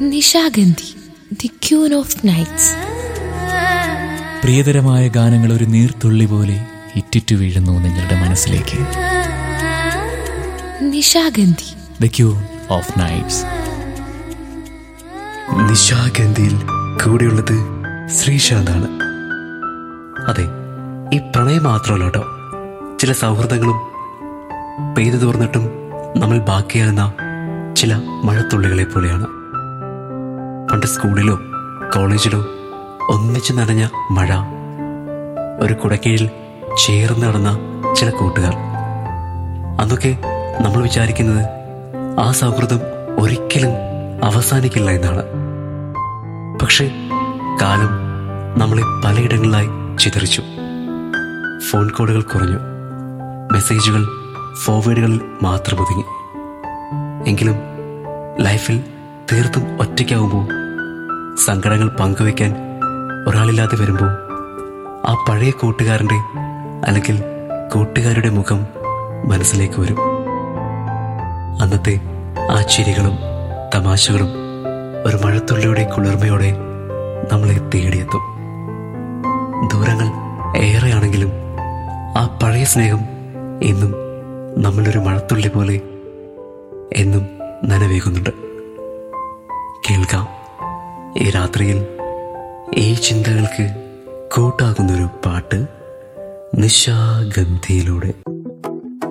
Nishagandhi the queen of nights പ്രിയതരമായ ഗാനങ്ങൾ ഒരു നീർത്തുള്ളി പോലെ ഇറ്റിറ്റു വീഴുന്നു നിങ്ങളുടെ മനസ്സിലേക്ക് Nishagandhi the queen of nights നിശാഗന്ധിയിൽ കൂടെയുള്ളത് ശ്രീശാന്താണ് അതെ ഈ പ്രണയം മാത്രമല്ല കേട്ടോ ചില സൗഹൃദങ്ങളും പെയ്തു തോർന്നിട്ടും നമ്മൾ ബാക്കിയാകുന്ന ചില മഴത്തുള്ളികളെ പോലെയാണ് പണ്ട് സ്കൂളിലോ കോളേജിലോ ഒന്നിച്ചു നനഞ്ഞ മഴ ഒരു കുടക്കീഴിൽ ചേർന്ന് നടന്ന ചില കൂട്ടുകാർ അന്നൊക്കെ നമ്മൾ വിചാരിക്കുന്നത് ആ സൗഹൃദം ഒരിക്കലും അവസാനിക്കില്ല എന്നാണ് പക്ഷെ കാലം നമ്മളെ പലയിടങ്ങളിലായി ചിതറിച്ചു ഫോൺ കോളുകൾ കുറഞ്ഞു മെസ്സേജുകൾ ഫോർവേഡുകളിൽ മാത്രം ഒതുങ്ങി എങ്കിലും ലൈഫിൽ തീർത്തും ഒറ്റയ്ക്കാവുമ്പോൾ സങ്കടങ്ങൾ പങ്കുവയ്ക്കാൻ ഒരാളില്ലാതെ വരുമ്പോൾ ആ പഴയ കൂട്ടുകാരൻ്റെ അല്ലെങ്കിൽ കൂട്ടുകാരുടെ മുഖം മനസ്സിലേക്ക് വരും അന്നത്തെ ആ ചിരികളും തമാശകളും ഒരു മഴത്തുള്ളിയുടെ കുളിർമയോടെ നമ്മളെ തേടിയെത്തും ദൂരങ്ങൾ ഏറെയാണെങ്കിലും ആ പഴയ സ്നേഹം എന്നും നമ്മളൊരു മഴത്തുള്ളി പോലെ എന്നും നനവേകുന്നുണ്ട് കേൾക്കാം ഈ രാത്രിയിൽ ഈ ചിന്തകൾക്ക് കൂട്ടാകുന്നൊരു പാട്ട് നിശാഗന്ധിയിലൂടെ